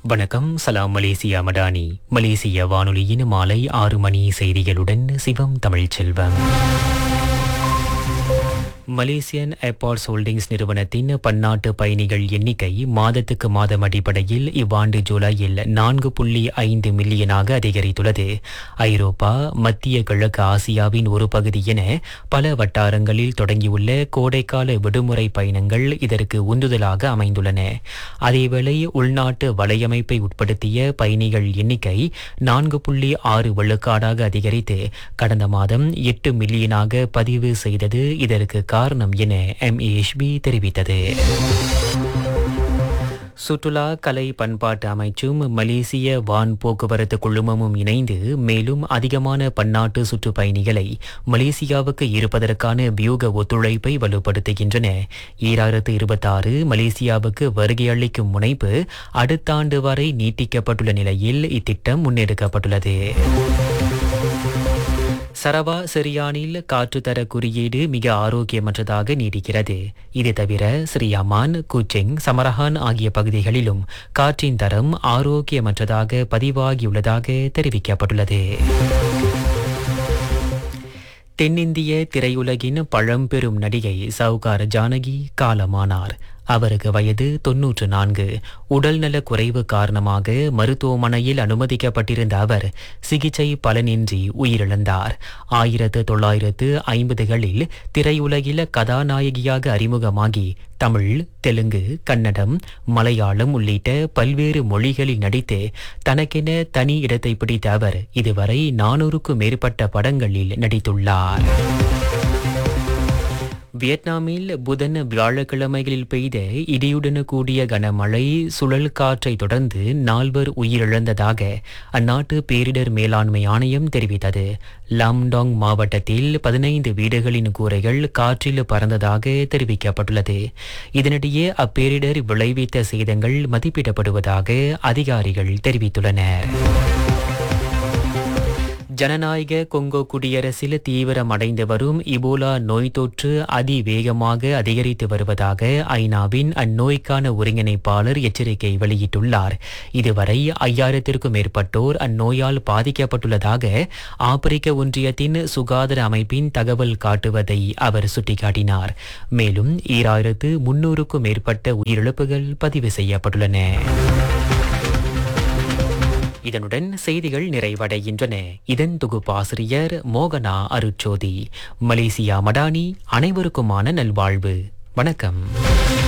வணக்கம் சலாம் மலேசியா மடானி மலேசிய வானொலியின் மாலை ஆறு மணி செய்திகளுடன் Sivam Tamilselvam Malaysian airports holdings நிறுவனத்தின் பன்னாட்டு பயணிகள் எண்ணிக்கை மாதத்துக்கு மாதம் அடிப்படையில் இவ்வாண்டு ஜூலையில் நான்கு புள்ளி ஐந்து மில்லியனாக அதிகரித்துள்ளது ஐரோப்பா மத்திய கிழக்கு ஆசியாவின் ஒரு பகுதி என பல வட்டாரங்களில் தொடங்கியுள்ள கோடைக்கால விடுமுறை பயணங்கள் இதற்கு உந்துதலாக அமைந்துள்ளன அதேவேளை உள்நாட்டு வலையமைப்பை உட்படுத்திய பயணிகள் எண்ணிக்கை நான்கு புள்ளி ஆறு விழுக்காடாக அதிகரித்து கடந்த மாதம் எட்டு மில்லியனாக பதிவு செய்தது இதற்கு காரணம் என எம்ஏஎஸ்பி தெரிவித்தது சுற்றுலா கலை பண்பாட்டு அமைச்சும் மலேசிய வான் போக்குவரத்து குழுமமும் இணைந்து மேலும் அதிகமான பன்னாட்டு சுற்றுப்பயணிகளை மலேசியாவுக்கு இருப்பதற்கான வியூக ஒத்துழைப்பை வலுப்படுத்துகின்றன ஈராயிரத்து இருபத்தாறு மலேசியாவுக்கு வருகை அளிக்கும் முனைப்பு அடுத்த ஆண்டு வரை நீட்டிக்கப்பட்டுள்ள நிலையில் இத்திட்டம் முன்னெடுக்கப்பட்டுள்ளது சரவா சிரியானில் காற்றுத்தர குறியீடு மிக ஆரோக்கியமற்றதாக நீடிக்கிறது இது தவிர ஸ்ரீயமான் குச்செங் சமரஹான் ஆகிய பகுதிகளிலும் காற்றின் தரம் ஆரோக்கியமற்றதாக பதிவாகியுள்ளதாக தெரிவிக்கப்பட்டுள்ளது தென்னிந்திய திரையுலகின் பழம்பெரும் நடிகை சவுகார் ஜானகி காலமானார் அவருக்கு வயது தொன்னூற்று நான்கு உடல்நல குறைவு காரணமாக மருத்துவமனையில் அனுமதிக்கப்பட்டிருந்த அவர் சிகிச்சை பலனின்றி உயிரிழந்தார் ஆயிரத்து தொள்ளாயிரத்து ஐம்பதுகளில் திரையுலகில் கதாநாயகியாக அறிமுகமாகி தமிழ் தெலுங்கு கன்னடம் மலையாளம் உள்ளிட்ட பல்வேறு மொழிகளில் நடித்து தனக்கென தனி இடத்தை பிடித்த அவர் இதுவரை நானூறுக்கும் மேற்பட்ட படங்களில் நடித்துள்ளார் வியட்நாமில் புதன் வியாழக்கிழமைகளில் பெய்த இடியுடன் கூடிய கனமழை சுழல் காற்றை தொடர்ந்து நால்வர் உயிரிழந்ததாக அந்நாட்டு பேரிடர் மேலாண்மை ஆணையம் தெரிவித்தது லாம்டாங் மாவட்டத்தில் பதினைந்து வீடுகளின் கூரைகள் காற்றில் பறந்ததாக தெரிவிக்கப்பட்டுள்ளது இதனிடையே அப்பேரிடர் விளைவித்த சேதங்கள் மதிப்பிடப்படுவதாக அதிகாரிகள் தெரிவித்துள்ளனர் ஜனநாயக கொங்கோ குடியரசில் தீவிரமடைந்து வரும் இபோலா நோய் தொற்று அதிவேகமாக அதிகரித்து வருவதாக ஐநாவின் அந்நோய்க்கான ஒருங்கிணைப்பாளர் எச்சரிக்கை வெளியிட்டுள்ளார் இதுவரை ஐயாயிரத்திற்கும் மேற்பட்டோர் அந்நோயால் பாதிக்கப்பட்டுள்ளதாக ஆப்பிரிக்க ஒன்றியத்தின் சுகாதார அமைப்பின் தகவல் காட்டுவதை அவர் சுட்டிக்காட்டினார் மேலும் ஈராயிரத்து முன்னூறுக்கும் மேற்பட்ட உயிரிழப்புகள் பதிவு செய்யப்பட்டுள்ளன இதனுடன் செய்திகள் நிறைவடைகின்றன இதன் தொகுப்பாசிரியர் மோகனா அருட்சோதி மலேசியா மடானி அனைவருக்குமான நல்வாழ்வு வணக்கம்